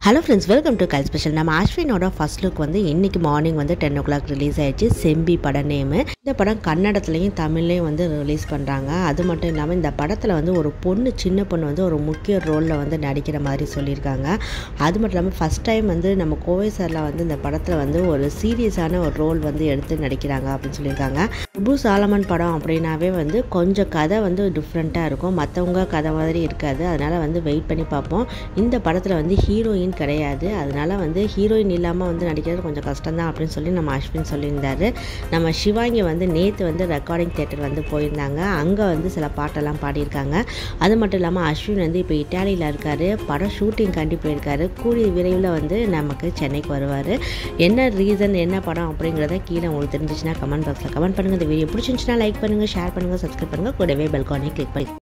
hello friends welcome to கல் special நம்ம அஸ்வினோட ஃபர்ஸ்ட் லுக் வந்து இன்னைக்கு மார்னிங் வந்து டென் ஓ கிளாக் ரிலீஸ் ஆயிடுச்சு செம்பி பட நேமு இந்த படம் கன்னடத்துலையும் தமிழ்லையும் வந்து ரிலீஸ் பண்ணுறாங்க அது மட்டும் இல்லாமல் இந்த படத்தில் வந்து ஒரு பொண்ணு சின்ன பொண்ணு வந்து ஒரு முக்கிய ரோலில் வந்து நடிக்கிற மாதிரி சொல்லியிருக்காங்க அது மட்டும் இல்லாமல் ஃபஸ்ட் டைம் வந்து நம்ம கோவை சாரில் வந்து இந்த படத்தில் வந்து ஒரு சீரியஸான ஒரு ரோல் வந்து எடுத்து நடிக்கிறாங்க அப்படின்னு சொல்லியிருக்காங்க பிரபு சாலமன் படம் அப்படின்னாவே வந்து கொஞ்சம் கதை வந்து டிஃப்ரெண்ட்டாக இருக்கும் மற்றவங்க கதை மாதிரி இருக்காது அதனால் வந்து வெயிட் பண்ணி பார்ப்போம் இந்த படத்தில் வந்து ஹீரோயின் கிடையாது அதனால வந்து ஹீரோயின் இல்லாமல் வந்து நடிக்கிறது கொஞ்சம் கஷ்டம்தான் அப்படின்னு சொல்லி நம்ம அஸ்வின் சொல்லியிருந்தாரு நம்ம சிவாங்கி வந்து நேற்று வந்து ரெக்கார்டிங் தேட்டர் வந்து போயிருந்தாங்க அங்கே வந்து சில பாட்டெல்லாம் பாடியிருக்காங்க அது மட்டும் இல்லாமல் அஸ்வின் வந்து இப்போ இட்டாலியில் இருக்கார் படம் ஷூட்டிங் கண்டி போயிருக்காரு கூடிய விரைவில் வந்து நமக்கு சென்னைக்கு வருவார் என்ன ரீசன் என்ன படம் அப்படிங்கிறத கீழே உங்களுக்கு தெரிஞ்சிச்சுன்னா கமெண்ட் பாக்ஸில் கமெண்ட் பண்ணுங்கள் இந்த வீடியோ பிடிச்சிருந்துச்சுன்னா லைக் பண்ணுங்கள் ஷேர் பண்ணுங்கள் சப்ஸ்கிரைப் பண்ணுங்கள் கூடவே பெல்கானே கிளிக் பண்ணி